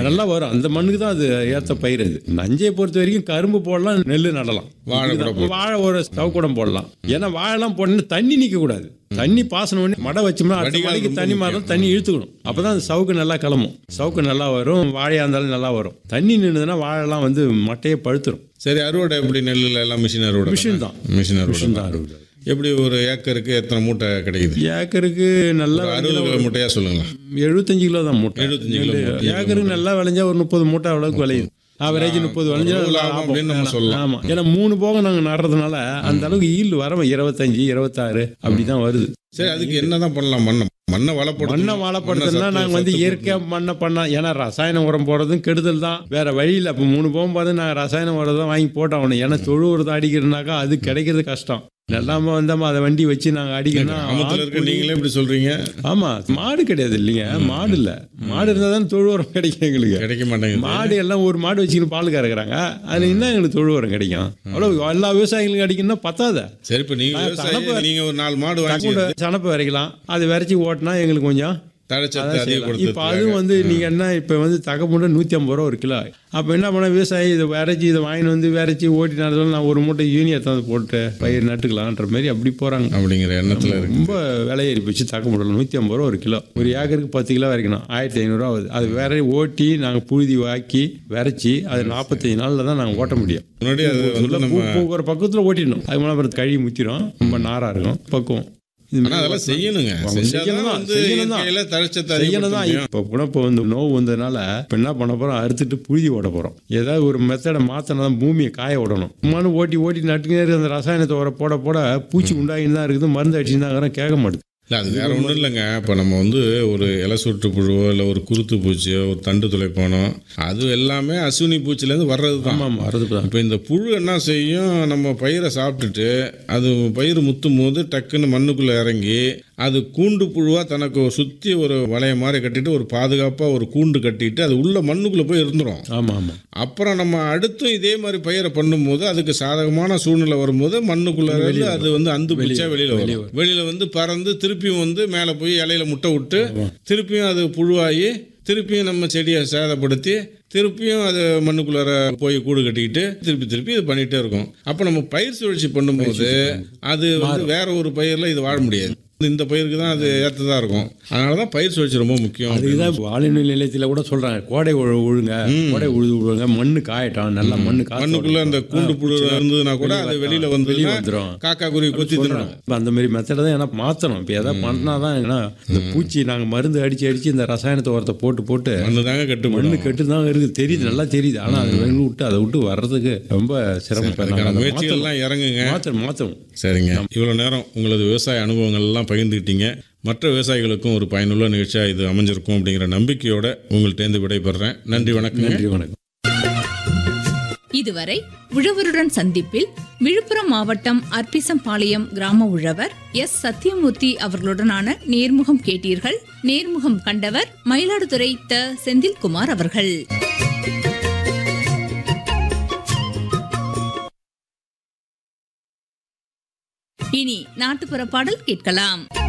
சொல்றீங்க நல்லா வரும் அந்த மண்ணுக்கு தான் அது ஏற்ற பயிர் அது நஞ்சையை பொறுத்த வரைக்கும் கரும்பு போடலாம் நெல் நடலாம் வாழை கூட இதுதான். வாழை ஒரு சவுக்கூடம் போடலாம் ஏன்னா வாழைலாம் போடணும் தண்ணி நிற்க கூடாது தண்ணி பாசனம் பண்ணி மடை வச்சோம்னா அடுத்த வடிகால் மழைக்கு ரொம்ப தண்ணி மாறணும் தண்ணி இழுத்துக்கணும் அப்பதான் அந்த சவுக்கு நல்லா கிளம்பும் சவுக்கு நல்லா வரும் வாழையா இருந்தாலும் நல்லா வரும் தண்ணி நின்றுதுன்னா வாழைலாம் வந்து மட்டையே பழுத்துரும் சரி அறுவடை எப்படி நெல்லுல எல்லாம் மிஷின் அறுவடை மிஷின் தான் மிஷின் அறுவடை மிஷின் தான் அறுவடை எப்படி ஒரு ஏக்கருக்கு எத்தனை மூட்டை கிடைக்குது ஏக்கருக்கு நல்லா அறுபது கிலோ மூட்டையா சொல்லுங்களேன் எழுபத்தஞ்சு கிலோ தான் மூட்டை 75 கிலோ நெல்லு. மூட்டை. ஏக்கருக்கு நல்லா விளைஞ்சா ஒரு முப்பது மூட்டை அவ்வளவுக்கு விளையுது ஆவரேஜ் முப்பது விளைஞ்சா ஒரு லாபம் லாபம். அப்படின்னு நம்ம சொல்லலாம். ஆமா ஏன்னா மூணு போகம் நாங்க நடுறதுனால அந்த அளவுக்கு ஈல்டு வர இருபத்தஞ்சு இருபத்தாறு அப்படிதான் வருது சரி அதுக்கு என்னதான் பண்ணலாம் மண்ணை மண்ணை வளப்படுத்த மண்ணை வாழப்படுத்துனா நாங்கள் வந்து இயற்கையா மண்ணை பண்ணோம் ஏன்னா ரசாயன உரம் போடுறதும் கெடுதல் தான் வேற வழி இல்லை அப்போ மூணு போகும் பார்த்து நாங்கள் ரசாயன உரம் தான் வாங்கி போட்டாகணும் ஏன்னா தொழு உரத்தை அடிக்கிறதுனாக்கா அது கிடைக்கிறது கஷ்டம் நல்லாம வந்தாம அதை வண்டி வச்சு நாங்கள் அடிக்கணும் கிராமத்துல இருக்க நீங்களே இப்படி சொல்றீங்க ஆமா மாடு கிடையாது இல்லைங்க மாடு இல்ல மாடு இருந்தால் தான் தொழு உரம் கிடைக்கும் எங்களுக்கு கிடைக்க மாட்டேங்குது மாடு எல்லாம் ஒரு மாடு வச்சுக்கின்னு பால் கறக்குறாங்க அதுல என்ன எங்களுக்கு தொழு உரம் கிடைக்கும் அவ்வளோ எல்லா விவசாயிகளுக்கும் கிடைக்கும்னா பத்தாத சரி இப்ப நீங்க விவசாயி நீங்க ஒரு நாலு மாடு வாங்கி கூட சனப்பு வரைக்கலாம் அது விரைச்சி ஓட்டினா எங்களுக்கு கொஞ்சம் தழைச்சத்து அதிகப்படுத்த இப்போ அதுவும் வந்து நீங்க என்ன இப்போ வந்து தகமுண்டை நூற்றி ஐம்பது ரூபா ஒரு கிலோ அப்போ என்ன பண்ண விவசாயி இதை விரைச்சி இதை வாங்கிட்டு வந்து விரைச்சி ஓட்டி நடந்தாலும் நான் ஒரு மூட்டை யூனியன் எடுத்தாந்து போட்டு பயிர் நட்டுக்கலான்ற மாதிரி அப்படி போறாங்க அப்படிங்கிற எண்ணத்துல இருக்கு ரொம்ப விலை ஏறி போச்சு தகமுண்டல் நூற்றி ஐம்பது ரூபா ஒரு கிலோ ஒரு ஏக்கருக்கு பத்து கிலோ வரைக்கணும் ஆயிரத்தி ஐநூறுரூவா ஆகுது அது வேற ஓட்டி நாங்கள் புழுதி வாக்கி விரைச்சி அது நாற்பத்தஞ்சு நாளில் தான் நாங்கள் ஓட்ட முடியும் முன்னாடி அது வந்து உள்ள நம்ம பூ பூக்கிற பக்கத்தில் ஓட்டிடணும் அது மேலே அப்புறம் கழுவி முத்திரும் ரொம்ப நாராக இருக்கும் பக்குவம் இது ஆனா அதெல்லாம் செய்யணுங்க செய்யணும் செஞ்சாதான் தான், வந்து செய்யணும் தான். இயற்கையில தழைச்சத்தை செய்யணும் தான் அதிகப்படுத்த முடியும். இப்போ கூட இப்போ வந்து நோவு வந்ததுனால இப்போ என்ன பண்ண போகிறோம் அறுத்துட்டு புழுதி ஓட போகிறோம் ஏதாவது ஒரு மெத்தடை மாற்றினா தான் பூமியை காய விடணும் மண்ணு ஓட்டி ஓட்டி நட்டுனே இருக்கு அந்த ரசாயனத்தை உர போட போட பூச்சி உண்டாகின்னு தான் இருக்குது மருந்து அடிச்சுன்னு தான் இருக்கிறோம், கேட்க மாட்டுது இல்ல அது வேற ஒன்றும் இல்லைங்க இப்போ நம்ம வந்து ஒரு இலை சுற்று புழுவோ இல்லை ஒரு குருத்து பூச்சியோ ஒரு தண்டு துளைப்பானோ அது எல்லாமே அசுனி பூச்சிலேருந்து வர்றது தான் ஆமாம் வரது தான் இப்போ இந்த புழு என்ன செய்யும் நம்ம பயிரை சாப்பிட்டுட்டு அது பயிர் முத்தும் போது டக்குன்னு மண்ணுக்குள்ளே இறங்கி அது கூண்டு புழுவாக தனக்கு சுற்றி ஒரு வளைய மாதிரி கட்டிட்டு ஒரு பாதுகாப்பாக ஒரு கூண்டு கட்டிட்டு அது உள்ள மண்ணுக்குள்ளே போய் இருந்துரும் ஆமாம் ஆமாம் அப்புறம் நம்ம அடுத்தும் இதே மாதிரி பயிரை பண்ணும்போது அதுக்கு சாதகமான சூழ்நிலை வரும்போது மண்ணுக்குள்ள இருந்து அது வந்து அந்து பிடிச்சா வெளியில வரும் வெளியில வந்து பறந்து திருப்பியும் வந்து மேலே போய் இலையில முட்டை விட்டு திருப்பியும் அது புழுவாகி திருப்பியும் நம்ம செடியை சேதப்படுத்தி திருப்பியும் அது மண்ணுக்குள்ளார போய் கூடு கட்டிக்கிட்டு திருப்பி திருப்பி இது பண்ணிகிட்டே இருக்கும் அப்போ நம்ம பயிர் சுழற்சி பண்ணும்போது அது வந்து வேற ஒரு பயிரில் இது வாழ முடியாது இந்த பயிருக்கு தான் அது ஏற்றதாக இருக்கும் அதனால தான் பயிர் சுழற்சி ரொம்ப முக்கியம் அதுதான் வாலினல் நிலையத்தில் கூட சொல்றாங்க கோடை உழு உழுங்க கோடை உழுது உழுங்க மண்ணு காயட்டும் நல்லா மண்ணு காத்து மண்ணுக்குள்ள அந்த கூண்டு புழு இருந்ததுன்னா கூட அது வெளியில வந்து வெளியே வந்துரும். காக்கா குருவி கொத்தி தின்னுடும் இப்போ அந்த மாதிரி மெத்தடை தான் ஏன்னா மாற்றணும் இப்போ எதாவது பண்ணா தான் ஏன்னா இந்த பூச்சி நாங்கள் மருந்து அடித்து அடித்து இந்த ரசாயனத்தை உரத்தை போட்டு போட்டு மண்ணு தாங்க கட்டு மண்ணு கெட்டு தான் இருக்குது தெரியுது நல்லா தெரியுது ஆனால் அது வெளில விட்டு அதை விட்டு வர்றதுக்கு ரொம்ப சிரமம் அதுக்கான முயற்சிகள்லாம் இறங்குங்க மாற்றணும் மாற்றணும் சரிங்க இவ்வளோ நேரம் உங்களது விவசாய அனுபவங்கள் எல்லாம் பகிர்ந்துக்கிட்டீங்க மற்ற விவசாயிகளுக்கும் ஒரு பயனுள்ள நிகழ்ச்சியாக இது அமைஞ்சிருக்கும் அப்படிங்கிற நம்பிக்கையோட உங்கள்கிட்டேருந்து விடைபெறேன் நன்றி வணக்கம் நன்றி வணக்கம் இதுவரை உழவருடன் சந்திப்பில் விழுப்புரம் மாவட்டம் அர்ப்பிசம்பாளையம் கிராம உழவர் எஸ் சத்யமூர்த்தி அவர்களுடனான நேர்முகம் கேட்டீர்கள் நேர்முகம் கண்டவர் மயிலாடுதுறை த செந்தில்குமார் அவர்கள் இனி நாட்டுப்புற பாடல் கேட்கலாம்